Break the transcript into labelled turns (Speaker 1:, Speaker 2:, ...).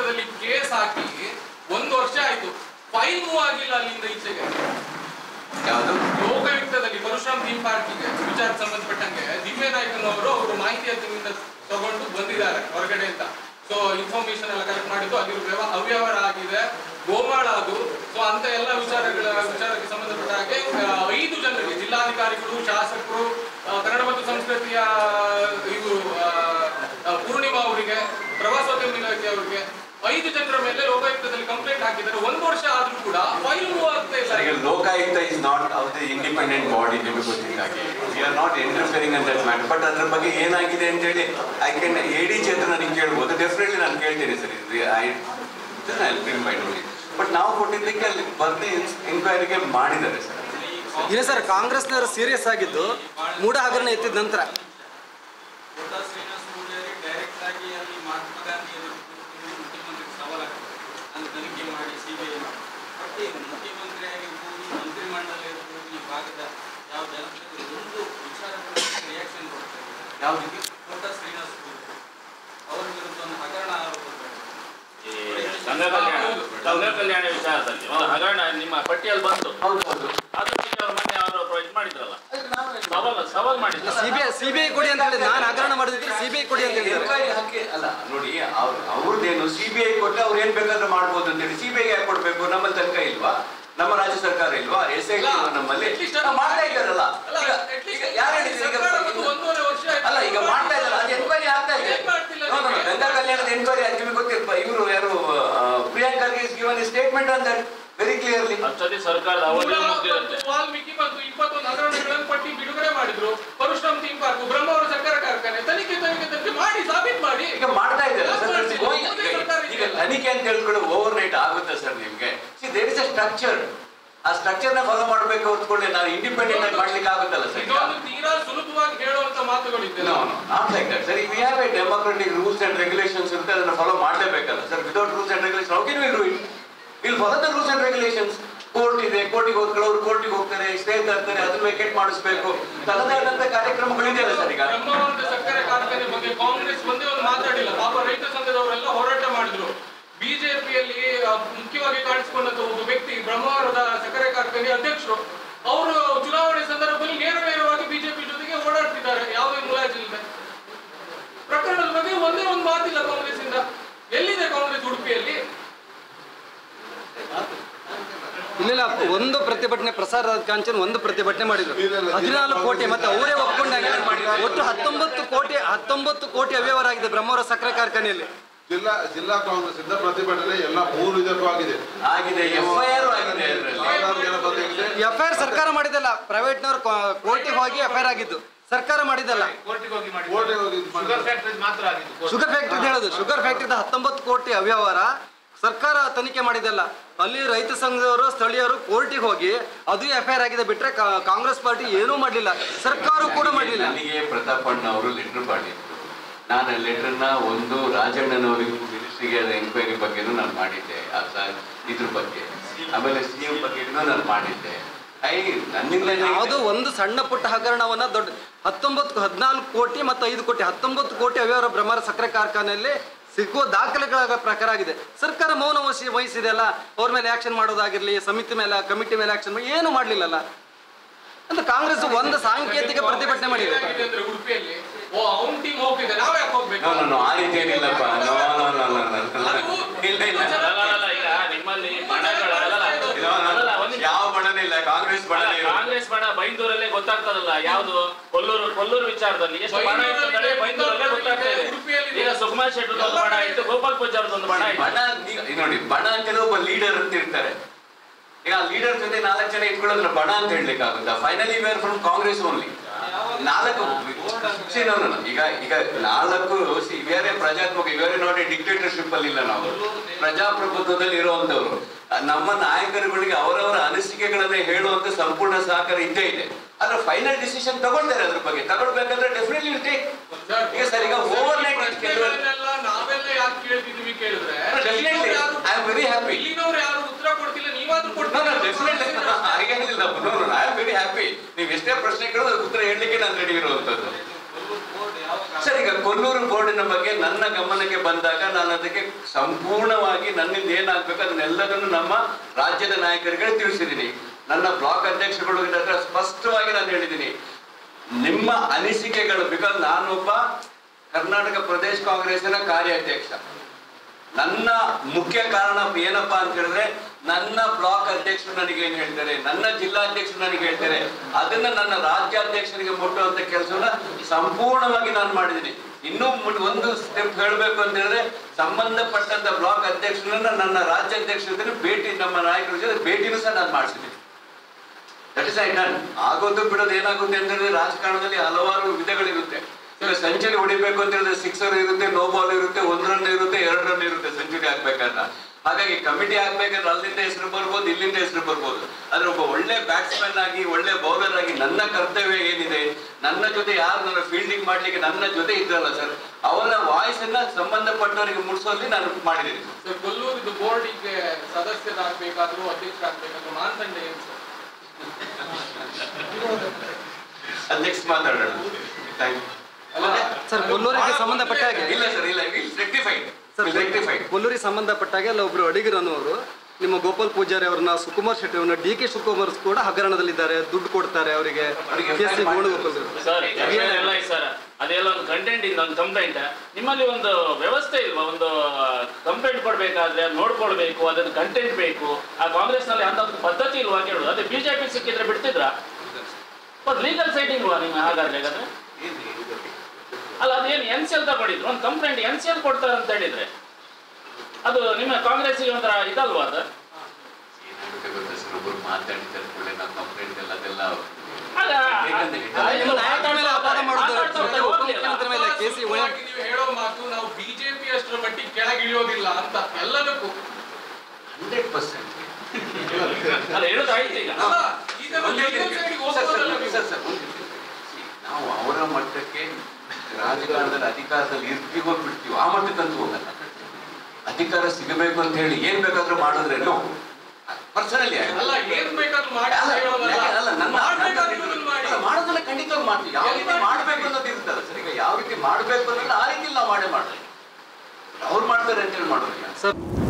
Speaker 1: ಲೋಕಾಯುಕ್ತದಲ್ಲಿ case ಹಾಕಿ ಒಂದು ವರ್ಷ ಆಯ್ತು ಫೈಲ್ ಮೂವ್ ಆಗಿಲ್ಲ ಅಲ್ಲಿಂದ ಈಚೆಗೆ
Speaker 2: ಯಾವುದು
Speaker 1: ಲೋಕಾಯುಕ್ತದಲ್ಲಿ ಪರಶುರಾಮ್ ಥೀಮ್ ಪಾರ್ಕಿಗೆ ವಿಚಾರ ಸಂಬಂಧಪಟ್ಟಂಗೆ ದಿವ್ಯ ನಾಯ್ಕನವರು ಅವರು ಮಾಹಿತಿ ಹತ್ತಿರದಿಂದ ತಗೊಂಡು ಬಂದಿದ್ದಾರೆ ಹೊರಗಡೆ ಅಂತ ಸೊ ಇನ್ಫಾರ್ಮೇಶನ್ ಎಲ್ಲ ಕಲೆಕ್ಟ್ ಮಾಡಿದ್ದು ಅಲ್ಲಿ ವ್ಯವ- ಅವ್ಯವಹಾರ ಆಗಿದೆ ಗೋಮಾಳ ಅದು ಸೊ ಅಂತ ಎಲ್ಲ ವಿಚಾರಗಳ ವಿಚಾರಕ್ಕೆ ಸಂಬಂಧಪಟ್ಟ ಹಾಗೆ ಆ, ಐದು ಜನರಿಗೆ ಜಿಲ್ಲಾಧಿಕಾರಿಗಳು ಶಾಸಕರು ಆ, ಕನ್ನಡ ಮತ್ತು ಸಂಸ್ಕೃತಿಯ ಇದು ಆ, ಆ, ಪೂರ್ಣಿಮಾ ಅವರಿಗೆ ಪ್ರವಾಸೋದ್ಯಮ ಇಲಾಖೆ ಅವರಿಗೆ ಐದು ಜನರ ಮೇಲೆ ಲೋಕಾಯುಕ್ತದಲ್ಲಿ ಕಂಪ್ಲೇಂಟ್ ಹಾಕಿದ್ದಾರೆ ಒಂದು ವರ್ಷ ಆದ್ರೂ ಕೂಡ ಫೈಲ್ ಮೂವ್ ಆಗ್ತಾ ಇಲ್ಲ
Speaker 2: ಸರ್ ಈಗ Lokayukta is not of the independent body ನಿಮಗೆ ಗೊತ್ತಿದ್ದಾಗೆ ವಿ ಆರ್ ನಾಟ್ ಇಂಟರ್ಫಿಯರಿಂಗ್ ಅಂತ ಮ್ಯಾಟರ್ ಬಟ್ ಅದ್ರ ಬಗ್ಗೆ ಏನಾಗಿದೆ ಅಂತ ಹೇಳಿ ಐ ಕ್ಯಾನ್ ಎ ಡಿ ಹತ್ರ ನನಗೆ ಕೇಳ್ಬೋದು ಡೆಫಿನೆಟ್ಲಿ ನಾನು ಕೇಳ್ತೀನಿ sir I I my do but ನಾವು ಕೊಟ್ಟಿದ್ದಕ್ಕೆ ಅಲ್ಲಿ ಬರ್ದು ಇನ್ಕ್ವೈರಿಗೆ ಮಾಡಿದ್ದಾರೆ ಸರ್
Speaker 3: ಇಲ್ಲ ಸರ್ ಕಾಂಗ್ರೆಸ್ನವರು ಸೀರಿಯಸ್ ಆಗಿದ್ದು ಮೂಢ ಹಗರಣ ಎತ್ತಿದ ನಂತರ
Speaker 4: ಕೋಟಾ ಶ್ರೀನಿವಾಸ ಪೂಜಾರಿ ಡೈರೆಕ್ಟ್ ಆಗಿ ಅಲ್ಲಿ ಮಹಾತ್ಮ ಗಾಂಧಿ ಎದುರು ಕೂತ್ಕೊಂಡು ಮುಖ್ಯಮಂತ್ರಿ ಸವಾಲಾಗ್ತದೆ ಅದನ್ನು ತನಿಖೆ ಮಾಡಿ ಸಿ ಬಿ ಐ ಮಾಡಿ ಬಟ್ ಈ ಮುಖ್ಯಮಂತ್ರಿ ಆಗಿರ್ಬೋದು ಮಂತ್ರಿಮಂಡಲ ಇರ್ಬೋದು ಈ ಭಾಗದ ಯಾವ ಜನಪ್ರತಿನಿಧಿ ಒಂದು ವಿಚಾರಗಳ ರಿಯಾಕ್ಷನ್ ಕೊಡ್ತಾರೆ
Speaker 2: ಯಾವುದಕ್ಕೆ
Speaker 4: ಕೋಟಾ ಶ್ರೀನಿವಾಸ ಪೂಜಾರಿ ಅವರ ವಿರುದ್ಧ ಒಂದು ಹಗರಣ ಆರೋಪಗಳು
Speaker 5: ಈ ಸಂಘ ಕಲ್ಯಾಣ ಸಂಘ ಕಲ್ಯಾಣ ವಿಚಾರದಲ್ಲಿ ಒಂದು ಹಗರಣ ನಿಮ್ಮ ಪಟ್ಟಿಯಲ್ಲಿ ಬಂತು
Speaker 2: ಹೌದು ಹೌದು
Speaker 5: ಅದ್ರ ಬಗ್ಗೆ ಅವ್ರು ಮೊನ್ನೆ ಅವರು ಇದು ಮಾಡಿದ್ರಲ್ಲ ಸವಾಲ್ ಸವಾಲ್ ಮಾಡಿದ್ರು
Speaker 3: ಸಿಬಿಐ ಸಿಬಿಐ ಕೊಡಿ ಅಂತ ಹೇಳಿ ನಾನು ಹಗರಣ ಮಾಡಿದ್ರೆ ಸಿಬಿಐ ಕೊಡಿ ಅಂತ ಹೇಳಿದ್ದಾರೆ
Speaker 2: ಎನ್ಕ್ವೈರಿ ಹಾಕಿ ಅಲ್ಲ ನೋಡಿ ಅವ್ರ ಅವ್ರದ್ದೇನು ಸಿ ಬಿ ಐ ಕೊಟ್ಟರೆ ಅವ್ರು ಏನ್ ಬೇಕಾದ್ರೂ ಮಾಡ್ಬೋದು ಅಂತ ಹೇಳಿ ಸಿ ಬಿ ಐ ಯಾಕೆ ಕೊಡ್ಬೇಕು ನಮ್ಮಲ್ಲಿ ತನಕ ಇಲ್ವಾ ನಮ್ಮ ರಾಜ್ಯ ಸರ್ಕಾರ ಇಲ್ವಾ ಎಸ್ ಐ ಇಲ್ವಾ ನಮ್ಮಲ್ಲಿ
Speaker 1: At least
Speaker 2: ನಾವು ಮಾಡ್ತಾ ಇದ್ದಾರಲ್ಲ
Speaker 1: ಅಲ್ಲ,
Speaker 2: ಈಗ
Speaker 1: at least
Speaker 2: ಈಗ ಯಾರು ಹೇಳಿದ್ರು ಈಗ
Speaker 1: ಸರ್ಕಾರ ಬಂದು ಒಂದೂವರೆ ವರ್ಷ ಆಯ್ತು.
Speaker 2: ಅಲ್ಲ ಈಗ ಮಾಡ್ತಾ ಇದ್ದಾರೆ ಅದು ಎನ್ಕ್ವೈರಿ ಆಗ್ತಾ ಇದೆ
Speaker 1: ಏನ್ ಮಾಡ್ತಿಲ್ಲ
Speaker 2: No, no, no,
Speaker 1: ನಿಮಗೆ?
Speaker 2: ಗಂಗಾ ಕಲ್ಯಾಣದ ಎನ್ಕ್ವೈರಿ ನಿಮಗೆ ಗೊತ್ತಿರಪ್ಪ ಇವರು ಯಾರು Priyanka is given statement on that very clearly
Speaker 5: ಅಷ್ಟೊತ್ತಿ ಸರ್ಕಾರದ ಅವಧಿ
Speaker 1: ನೂರ
Speaker 5: ಮುಗ್ದಿರುತ್ತೆ
Speaker 1: ಒಂದು ವಾಲ್ಮೀಕಿ ಮತ್ತು ಇಪ್ಪತ್ತೊಂದು ಹಗರಣಗಳನ್ನು ಪಟ್ಟಿ ಬಿಡುಗಡೆ ಮಾಡಿದ್ರು ಪರಶುರಾಮ್ ಥೀಮ್ ಪಾರ್ಕ್ ಬ್ರಹ್ಮಾವರ ಸಕ್ಕರೆ ಕಾರ್ಖಾನೆ ತನಿಖೆ ತನಿಖೆ ತನಿಖೆ ಮಾಡಿ ಸಾಬೀತು ಮಾಡಿ
Speaker 2: ಈಗ ಮಾಡ್ತಾ ಇದ್ದಾರೆ
Speaker 1: ಯಾಕ್
Speaker 2: ಸರ್
Speaker 1: ಮಾಡ್ತಿಲ್ಲ?
Speaker 2: going-
Speaker 1: ಮೋದಿ
Speaker 2: ಈಗ-
Speaker 1: ಸರ್ಕಾರ
Speaker 2: ಈಗ
Speaker 1: ಇದೆಯಲ್ಲ.
Speaker 2: ತನಿಖೆ ಅಂತ ಹೇಳ್ಕೊಂಡು ಓವರ್ ನೈಟ್ ಆಗುತ್ತೆ ಸರ್ ನಿಮ್ಗೆ see there is a structure ಆ ಸ್ಟ್ರಕ್ಚರ್ ನ ಫಾಲೋ ಮಾಡ್ಬೇಕು ಹೊತ್ಕೊಳ್ಳಿ ನಾವು ಇಂಡಿಪೆಂಡೆಂಟ್ ಆಗಿ ಮಾಡ್ಲಿಕ್ಕೆ ಆಗುತ್ತಲ್ಲ ಸರ್ ಈಗ
Speaker 1: ಇದೊಂದು ತೀರಾ ಸುಲಭವಾಗಿ ಹೇಳುವಂತ ಮಾತುಗಳಿದೆ
Speaker 2: No, no, not like that. Sir, if we have a democratic rules and regulations ಇರುತ್ತೆ ಅದನ್ನ ಫಾಲೋ ಮಾಡಲೇಬೇಕಲ್ಲ sir without rules and regulation how can we do it will follow the rules and regulations court ಇದೆ ಕೋರ್ಟಿಗೆ ಹೋಗ್ಕೊಳ್ಳೋರು ಕೋರ್ಟಿಗೆ ಹೋಗ್ತಾರೆ stay ತರ್ತಾರೆ ಅದನ್ನ vacate ಮಾಡಿಸ್ಬೇಕು ತನ್ನದೇ ಆದಂತ ಕಾರ್ಯಕ್ರಮಗಳಿದೆಯಲ್ಲ ಸರ್ ಈಗ
Speaker 1: ಬ್ರಹ್ಮಾವರದ ಸಕ್ಕರೆ ಕಾರ್ಖಾನೆ ಬಗ್ಗೆ ಕಾಂಗ್ರೆಸ್ ಒಂದೇ ಒಂದು ಮಾತಾಡಿಲ್ಲ ಪಾಪ ರೈತ ಸಂಘದವರೆಲ್ಲ ಹೋರಾಟ ಮಾಡಿದ್ರು ಬಿಜೆಪಿಯಲ್ಲಿ ಮುಖ್ಯವಾಗಿ ಕಾಣಿಸಿಕೊಂಡಂತ ಒಬ್ಬ ವ್ಯಕ್ತಿ ಬ್ರಹ್ಮಾವರದ ಸಕ್ಕರೆ ಕಾರ್ಖಾನೆ ಅಧ್ಯಕ್ಷರು ಅವರು ಚುನಾವಣೆ ಸಂದರ್ಭದಲ್ಲಿ ನೇರ ನೇರವಾಗಿ ಬಿಜೆಪಿ ಜೊತೆಗೆ ಓಡಾಡ್ತಿದ್ದಾರೆ ಯಾವುದೇ ಮುಲಾಜಿಲ್ಲದೆ ಪ್ರಕರಣದ ಬಗ್ಗೆ ಒಂದೇ ಒಂದು ಮಾತಿಲ್ಲ ಕಾಂಗ್ರೆಸ್ ಇಂದ ಎಲ್ಲಿದೆ ಕಾಂಗ್ರೆಸ್ ಉಡುಪಿಯಲ್ಲಿ
Speaker 3: ಇಲ್ಲ ಒಂದು ಪ್ರತಿಭಟನೆ ಪ್ರಸಾರ ಕಾಂಚನ್ ಒಂದು ಪ್ರತಿಭಟನೆ ಮಾಡಿದ್ರು ಹದಿನಾಲ್ಕು ಕೋಟಿ ಮತ್ತೆ ಅವರೇ ಒಪ್ಕೊಂಡಾಗ ಒಟ್ಟು ಹತ್ತೊಂಬತ್ತು ಕೋಟಿ ಹತ್ತೊಂಬತ್ತು ಕೋಟಿ ಅವ್ಯವಹಾರ ಆಗಿದೆ ಬ್ರಹ್ಮವರ ಸಕ್ಕರೆ ಕಾರ್ಖಾನೆಯಲ್ಲಿ
Speaker 6: ಜಿಲ್ಲಾ ಜಿಲ್ಲಾ ಕಾಂಗ್ರೆಸ್ ಇಂದ ಪ್ರತಿಭಟನೆ ಎಲ್ಲ ಮೂರು ಇದಕ್ಕೂ ಆಗಿದೆ
Speaker 2: ಆಗಿದೆ ಎಫ್ ಐ ಆರ್ ಆಗಿದೆ ಅದರಲ್ಲಿ
Speaker 6: ಸಾವಿರಾರು ಜನ ಬಂದಿದೆ
Speaker 3: ಎಫ್ ಐ ಆರ್ ಸರ್ಕಾರ ಮಾಡಿದಲ್ಲ ಪ್ರೈವೇಟ್ನವ್ರು ಕೋರ್ಟಿಗೆ ಹೋಗಿ ಎಫ್ ಐ ಆರ್ ಆಗಿದ್ದು ಸರ್ಕಾರ ಮಾಡಿದಲ್ಲ
Speaker 6: ಕೋರ್ಟಿಗೆ ಹೋಗಿ ಇದು ಮಾಡಿದ್ದಾರೆ.
Speaker 3: ಶುಗರ್ ಫ್ಯಾಕ್ಟ್ರಿ ಹೇಳೋದು ಶುಗರ್ ಫ್ಯಾಕ್ಟ್ರಿದ ಹತ್ತೊಂಬತ್ತು ಕೋಟಿ ಅವ್ಯವಹಾರ ಸರ್ಕಾರ ತನಿಖೆ ಮಾಡಿದಲ್ಲ ಅಲ್ಲಿ ರೈತ ಸಂಘದವರು ಸ್ಥಳೀಯರು ಕೋರ್ಟಿಗೆ ಹೋಗಿ ಅದು ಎಫ್ ಐ ಆರ್ ಆಗಿದೆ ಬಿಟ್ರೆ ಕಾ- ಕಾಂಗ್ರೆಸ್ ಪಾರ್ಟಿ ಏನೂ ಮಾಡಲಿಲ್ಲ ಸರ್ಕಾರ ಕೂಡ ಮಾಡಲಿಲ್ಲ
Speaker 2: ನನಗೆ ಪ್ರತಾಪ್ ಅಣ್ಣ ಅವರು ಲೆಟರ್ ಮಾಡಿದ್ರು ನಾನು ಆ ಲೆಟರ್ನ ಒಂದು ರಾಜಣ್ಣನವರಿಗೂ ಮಿನಿಸ್ಟ್ರಿಗೆ ಅದ ಎಂಕ್ವೈರಿ ಬಗ್ಗೆನೂ ನಾನು ಮಾಡಿದ್ದೆ ಆ ಸ- ಇದ್ರ ಬಗ್ಗೆ ಆಮೇಲೆ ಸಿ ಎಂ ಬಗ್ಗೆನೂ ನಾನು ಮಾಡಿದ್ದೆ ಐ ನನ್ನಿಂದ
Speaker 3: ಯಾವುದೋ ಒಂದು ಸಣ್ಣ ಪುಟ್ಟ ಹಗರಣವನ್ನ ದೊಡ್ಡ ಹತ್ತೊಂಬತ್ತು ಹದಿನಾಲ್ಕು ಕೋಟಿ ಮತ್ತು ಐದು ಕೋಟಿ ಹತ್ತೊಂಬತ್ತು ಕೋಟಿ ಅವ್ಯವಹಾರ ಬ್ರಹ್ಮಾರ ಸಕ್ಕರೆ ಕಾರ್ಖಾನೆಯಲ್ಲಿ ಸಿಗುವ ದಾಖಲೆಗಳ ಪ್ರಕಾರ ಆಗಿದೆ ಸರ್ಕಾರ ಮೌನ ವಹಿಸಿ ವಹಿಸಿದೆಯಲ್ಲ ಅವ್ರ ಮೇಲೆ ಆಕ್ಷನ್ ಮಾಡೋದಾಗಿರ್ಲಿ ಸಮಿತಿ ಮೇಲೆ ಕಮಿಟಿ ಮೇಲೆ ಆಕ್ಷನ್ ಏನು ಮಾಡ್ಲಿಲ್ಲಲ್ಲ ಅಂತ ಕಾಂಗ್ರೆಸ್ ಒಂದು ಸಾಂಕೇತಿಕ ಪ್ರತಿಭಟನೆ ಮಾಡಿದೆ
Speaker 1: ಏನಾಗಿದೆ ಅಂದ್ರೆ ಉಡುಪಿಯಲ್ಲಿ ಓ ಅವ್ನ್ ಟೀಮ್ ಹೋಗ್ತಿದೆ ನಾವ್ ಯಾಕೆ ಹೋಗ್ಬೇಕು
Speaker 2: ನೋ ನೋ ನೋ ಆ ರೀತಿ ಏನಿಲ್ಲಪ್ಪ no no no no no ಇಲ್ಲ ಇಲ್ಲ
Speaker 5: ಅಲ್ಲ, ಅಲ್ಲ, ಅಲ್ಲ, ಈಗ ನಿಮ್ಮಲ್ಲಿ ಬಣಗಳ ಅಲ್ಲ, ಅಲ್ಲ,
Speaker 2: ಇದು
Speaker 5: ಅಲ್ಲ, ಒಂದ್ ನಿಮಿಷ.
Speaker 2: ಯಾವ ಬಣನೇ ಇಲ್ಲ ಕಾಂಗ್ರೆಸ್ ಬಣ
Speaker 5: ಅಲ್ಲ, ಕಾಂಗ್ರೆಸ್ ಬಣ ಬೈಂದೂರಲ್ಲೇ ಗೊತ್ತಾಗ್ತದಲ್ಲ ಯಾವುದು ಕೊಲ್ಲೂರು ಕೊಲ್ಲೂರು ವಿಚಾರದಲ್ಲಿ ಎಷ್ಟು ಬಣ ಇತ್ತು ಅಂತ ಹೇಳಿ ಬೈಂದೂರಲ್ಲೇ ಗೊತ್ತಾಗ್ತಾ ಇದೆ ಈಗ ಸುಕುಮಾರ್ ಶೆಟ್ಟರ್ ಒಂದು ಬಣ ಇತ್ತು ಗೋಪಾಲ್ ಪೂಜಾರ್ದು ಒಂದು ಬಣ ಇತ್ತು
Speaker 2: ಬಣ ಈಗ ಈಗ ನೋಡಿ ಬಣ ಅಂತೇಳಿ ಒಬ್ಬ ಲೀಡರ್ ಅಂತ ಇರ್ತಾರೆ ಈಗ ಲೀಡರ್ ಜೊತೆ ನಾಲ್ಕು ಜನ ಇಟ್ಕೊಳ್ಳೋದ್ರ ಬಣ ಅಂತ ಹೇಳಲಿಕ್ಕೆ ಆಗುತ್ತಾ finally where from Congress only ನಾಲ್ಕು see, no, no, no. ಈಗ ಈಗ ನಾಲ್ಕು ಇವರೇ ಪ್ರಜಾತ್ಮಕ ಇವರೇ ನೋಡಿ ಡಿಕ್ಟೇಟರ್ಶಿಪ್ ಅಲ್ಲಿ ಇಲ್ಲ ನಾವು ಪ್ರಜಾಪ್ರಭುತ್ವದಲ್ಲಿ ಇರುವಂತವ್ರು ನಮ್ಮ ನಾಯಕರುಗಳಿಗೆ ಅವರವರ ಅನಿಸಿಕೆಗಳನ್ನೇ ಹೇಳುವಂತ ಸಂಪೂರ್ಣ ಸಹಕಾರ ಇದ್ದೇ ಇದೆ ಆದ್ರೆ ಫೈನಲ್ ಡಿಸಿಷನ್ ತಗೊಳ್ತಾರೆ ಅದ್ರ ಬಗ್ಗೆ ತಗೊಳ್ಬೇಕಾದ್ರೆ ಡೆಫಿನೆಟ್ಲಿ ಟೇಕ್ ಈಗ ಸರ್ ಈಗ ಓವರ್ ನೈಟ್
Speaker 1: ಪ್ರಶ್ನೆಗಳನ್ನೆಲ್ಲ ನಾವೆಲ್ಲ ಯಾಕೆ ಕೇಳ್ತಿದೀವಿ ಕೇಳಿದ್ರೆ
Speaker 2: Definitely.
Speaker 1: ಇಲ್ಲಿನವ್ರು ಯಾರು-
Speaker 2: I am very happy.
Speaker 1: ಇಲ್ಲಿನವ್ರು ಯಾರು ಉತ್ತರ ಕೊಡ್ತಿಲ್ಲ ನೀವಾದ್ರೂ
Speaker 2: No,
Speaker 1: ಕೊಡ್ತೀರಾ
Speaker 2: no, definitely. ಹಾಗೇನಿಲ್ಲ. No, no, I am very happy. ನೀವು ಎಷ್ಟೇ ಪ್ರಶ್ನೆ ಕೇಳೋದು ಅದಕ್ಕೆ ಉತ್ತರ ಹೇಳಲಿಕ್ಕೆ ನಾನು ರೆಡಿ ಇರುವಂತದ್ದು
Speaker 4: ಕೊಲ್ಲೂರು ಬೋರ್ಡ್ ಯಾವಾಗ
Speaker 2: ಸರ್ ಈಗ ಕೊಲ್ಲೂರು ಬೋರ್ಡಿನ ಬಗ್ಗೆ ನನ್ನ ಗಮನಕ್ಕೆ ಬಂದಾಗ ನಾನು ಅದಕ್ಕೆ ಸಂಪೂರ್ಣವಾಗಿ ನನ್ನಿಂದ ಏನಾಗ್ಬೇಕು ಅದನ್ನೆಲ್ಲದನ್ನು ನಮ್ಮ ರಾಜ್ಯದ ನಾಯಕರಿಗೆ ತಿಳಿಸಿದ್ದೀನಿ ನನ್ನ ಬ್ಲಾಕ್ ಅಧ್ಯಕ್ಷರುಗಳು ಇದ್ರ ಹತ್ರ ಸ್ಪಷ್ಟವಾಗಿ ನಾನು ಹೇಳಿದ್ದೀನಿ ನಿಮ್ಮ ಅನಿಸಿಕೆಗಳು ಬಿಕಾಸ್ ನಾನೊಬ್ಬ ಕರ್ನಾಟಕ ಪ್ರದೇಶ ಕಾಂಗ್ರೆಸ್ಸಿನ ಕಾರ್ಯಾಧ್ಯಕ್ಷ ನನ್ನ ಮುಖ್ಯ ಕಾರಣ ಏನಪ್ಪಾ ಅಂತ ಹೇಳಿದ್ರೆ ನನ್ನ ಬ್ಲಾಕ್ ಅಧ್ಯಕ್ಷರು ನನಗೆ ಏನ್ ಹೇಳ್ತಾರೆ ನನ್ನ ಜಿಲ್ಲಾಧ್ಯಕ್ಷರು ನನಗೆ ಹೇಳ್ತಾರೆ ಅದನ್ನ ನನ್ನ ರಾಜ್ಯಾಧ್ಯಕ್ಷರಿಗೆ ಮುಟ್ಟುವಂತ ಕೆಲಸವನ್ನ ಸಂಪೂರ್ಣವಾಗಿ ನಾನು ಮಾಡಿದ್ದೀನಿ ಇನ್ನೂ ಮುನ್- ಒಂದು ಸ್ಟೆಪ್ ಹೇಳಬೇಕು ಅಂತ ಹೇಳಿದ್ರೆ ಸಂಬಂಧಪಟ್ಟಂತ ಬ್ಲಾಕ್ ಅಧ್ಯಕ್ಷರನ್ನ ನನ್ನ ರಾಜ್ಯಾಧ್ಯಕ್ಷರ ಜೊತೆ ಭೇಟಿ ನಮ್ಮ ನಾಯಕರ ಜೊತೆ ಭೇಟಿನೂ ಸಹ ನಾನು ಮಾಡಿಸಿದ್ದೀನಿ ದಟ್ ಇಸ್ ಐ ಡನ್ ಆಗೋದು ಬಿಡೋದು ಏನಾಗುತ್ತೆ ಅಂತ ಹೇಳಿದ್ರೆ ರಾಜಕಾರಣದಲ್ಲಿ ಹಲವಾರು ವಿಧಗಳಿರುತ್ತೆ ಈಗ ಸೆಂಚುರಿ ಹೊಡಿಬೇಕು ಅಂತ ಹೇಳಿದ್ರೆ ಸಿಕ್ಸರ್ ಇರುತ್ತೆ ನೋ ಬಾಲ್ ಇರುತ್ತೆ ಒಂದ್ ರನ್ ಇರುತ್ತೆ ಎರಡು ರನ್ ಇರುತ್ತೆ ಸೆಂಚುರಿ ಹಾಕ್ಬೇಕಾದ್ರೆ ಹಾಗಾಗಿ ಕಮಿಟಿ ಹಾಕ್ಬೇಕಾದ್ರೆ ಅಲ್ಲಿಂದ ಹೆಸರು ಬರ್ಬೋದು ಇಲ್ಲಿಂದ ಹೆಸರು ಬರ್ಬೋದು ಆದ್ರೆ ಒಬ್ಬ ಒಳ್ಳೆ ಬ್ಯಾಟ್ಸ್ಮನ್ ಆಗಿ ಒಳ್ಳೆ ಬೌಲರ್ ಆಗಿ ನನ್ನ ಕರ್ತವ್ಯ ಏನಿದೆ ನನ್ನ ಜೊತೆ ಯಾರು ನನ್ನ ಫೀಲ್ಡಿಂಗ್ ಮಾಡ್ಲಿಕ್ಕೆ ನನ್ನ ಜೊತೆ ಇದ್ರಲ್ಲ ಸರ್ ಅವರ ವಾಯ್ಸ್ ಅನ್ನ ಸಂಬಂಧಪಟ್ಟವರಿಗೆ ಮುಟ್ಸೋಲ್ಲಿ ನಾನು ಮಾಡಿದ್ದೀನಿ
Speaker 1: ಸರ್ ಕೊಲ್ಲೂರಿದು ಬೋರ್ಡಿಗೆ ಸದಸ್ಯರಾಗಬೇಕಾದ್ರೂ ಅಧ್ಯಕ್ಷರಾಗಬೇಕಾದ್ರೂ ಮಾನದಂಡ ಏನು ಸರ್
Speaker 2: ಅದು ನೆಕ್ಸ್ಟ್ ಮಾತಾಡೋಣ ಥ್ಯಾಂಕ್
Speaker 1: ಅಲ್ಲ,
Speaker 3: ಸರ್,
Speaker 1: ಅದು
Speaker 3: ಕೊಲ್ಲೂರಿಗೆ
Speaker 1: ಬಹಳ
Speaker 3: ಸಂಬಂಧಪಟ್ಟ ಹಾಗೆ
Speaker 1: ಮುಂದೆ-
Speaker 2: ಇಲ್ಲ ಸರ್ ಇಲ್ಲ ರೆಕ್ಟಿಫೈಡ್
Speaker 3: ಸರ್
Speaker 2: ರೆಕ್ಟಿಫೈಡ್
Speaker 3: ಕೊಲ್ಲೂರಿಗೆ ಸಂಬಂಧಪಟ್ಟಾಗೆ ಅಲ್ಲ ಒಬ್ರು ಅಡಿಗರು ಅನ್ನೋರು ನಿಮ್ಮ ಗೋಪಾಲ್ ಪೂಜಾರಿ ಅವ್ರನ್ನ ಸುಕುಮಾರ್ ಶೆಟ್ಟಿ ಅವ್ರನ್ನ ಡಿ ಕೆ ಶಿವಕುಮಾರ್ ಕೂಡ ಹಗರಣದಲ್ಲಿದ್ದಾರೆ ದುಡ್ಡು ಕೊಡ್ತಾರೆ ಅವರಿಗೆ
Speaker 2: ಅವ್ರಿಗೆ
Speaker 3: K C
Speaker 2: FIR
Speaker 3: Venugopal
Speaker 5: sir ಎಲ್ಲ ಇಲ್ಲ ಸರ್ ಅದೆಲ್ಲ ಒಂದು ಕಂಟೆಂಟ್ ಇಂದ ಒಂದು ಕಂಪ್ಲೇಂಟ್ ನಿಮ್ಮಲ್ಲಿ ಒಂದು ವ್ಯವಸ್ಥೆ ಇಲ್ವಾ ಒಂದು ಕಂಪ್ಲೇಂಟ್ ಕೊಡ್ಬೇಕಾದ್ರೆ ಅದ್ ನೋಡ್ಕೊಳ್ಬೇಕು ಅದನ್ನ ಕಂಟೆಂಟ್ ಬೇಕು ಆ ಕಾಂಗ್ರೆಸ್ ನಲ್ಲಿ ಅಂತ ಒಂದು ಪದ್ಧತಿ ಇಲ್ವಾ ಕೇಳುದು ಅದೇ ಬಿಜೆಪಿ ಸಿಕ್ಕಿದ್ರೆ ಬಿಡ್ತಿದ್ರ ಬಟ್ ಲೀಗಲ್ ಸೈಟ್ ಇಲ್ವಾ ನಿಮ್ಮ ಹಾಗಾದ್ರೆ ಹಾಗಾದ್ರೆ ಅಲ್ಲ ಅದೇನು ಎನ್ ಸಿ ಎಲ್ ತಗೊಂಡಿದ್ರು ಒಂದು ಕಂಪ್ಲೇಂಟ್ ಎನ್ ಸಿ ಎಲ್ ಕೊಡ್ತಾರೆ ಅಂತ ಹೇಳಿದ್ರೆ ಅದು ನಿಮ್ಮ ಕಾಂಗ್ರೆಸ್ಸಿಗೆ ಒಂಥರ ಇದಲ್ವಾ ಅದು
Speaker 2: ಏನಾಗುತ್ತೆ ಗೊತ್ತಾ ಸರ್ ಒಬ್ಬರು ಮಾತಾಡಿದ್ದಾರೆ ಕೂಡಲೇ ನಾವು ಕಂಪ್ಲೇಂಟ್ ಎಲ್ಲ ಅದೆಲ್ಲ
Speaker 5: ಆಗ
Speaker 2: ಬೇಕಂದ್ರೆ
Speaker 5: ಆಯ್ತು,
Speaker 3: ನಿಮ್ಮ ನಾಯಕರ ಮೇಲೆ ಅಪರಾಧ ಮಾಡೋದು
Speaker 5: ಮಾತಾಡ್ತಾ ಹೋಗ್ಲಿ ಅಲ್ಲ.
Speaker 3: ಉಪಮುಖ್ಯಮಂತ್ರಿ ಮೇಲೆ ಕೆ ಸಿ
Speaker 1: ಸ್ಪಷ್ಟವಾಗಿ ನೀವು ಹೇಳೋ ಮಾತು ನಾವು ಬಿಜೆಪಿ ಅಷ್ಟರ ಮಟ್ಟಿಗೆ ಕೆಳಗಿಳಿಯೋದಿಲ್ಲ ಅಂತ ಎಲ್ಲದಕ್ಕೂ
Speaker 2: ಹಂಡ್ರೆಡ್ ಪರ್ಸೆಂಟ್
Speaker 5: ಅಲ್ಲ ಹೇಳೋದು ಆಯ್ತು ಈಗ
Speaker 1: ಅಲ್ಲ, ಈಗ ನಾವು legal side ಗೆ ಹೋಗ್ಬೋದಲ್ಲ ನೀವು?
Speaker 2: ನಾವು ಅವರ ಮಟ್ಟಕ್ಕೆ ರಾಜಕಾರಣದಲ್ಲಿ ಅಧಿಕಾರದಲ್ಲಿ ಇರ್ತೀವೋ ಬಿಡ್ತೀವೋ ಆ ಮಟ್ಟಕ್ಕಂತೂ ಹೋಗಲ್ಲ ಅಧಿಕಾರ ಸಿಗಬೇಕು ಅಂತ ಹೇಳಿ ಏನ್ ಬೇಕಾದ್ರೂ ಮಾಡಿದ್ರೆ ಪರ್ಸನಲಿ
Speaker 1: ಅಲ್ಲ ಏನ್ ಬೇಕಾದ್ರೂ ಮಾಡಿ ಅಂತ ಹೇಳೋದಲ್ಲ.
Speaker 2: ಅಲ್ಲ ನನ್ನ
Speaker 1: ಮಾಡ್ಬೇಕಾಗಿರೋದನ್ನ ಮಾಡಿ
Speaker 2: ಅಲ್ಲ, ಮಾಡೋದನ್ನ ಖಂಡಿತವಾಗಿ ಮಾಡ್ತೀವಿ ಯಾವ ರೀತಿ ಮಾಡ್ಬೇಕು ಅನ್ನೋದು ಇರುತ್ತಲ್ಲ ಸರ್ ಈಗ ಯಾವ ರೀತಿ ಮಾಡ್ಬೇಕು ಅನ್ನೋದು ಆ ರೀತಿ ನಾವು ಮಾಡೇ ಮಾಡ್ತೀವಿ ಅವ್ರು ಮಾಡ್ತಾರೆ ಅಂತ ಹೇಳಿ ಮಾಡೋದಿಲ್ಲ
Speaker 3: ಸರ್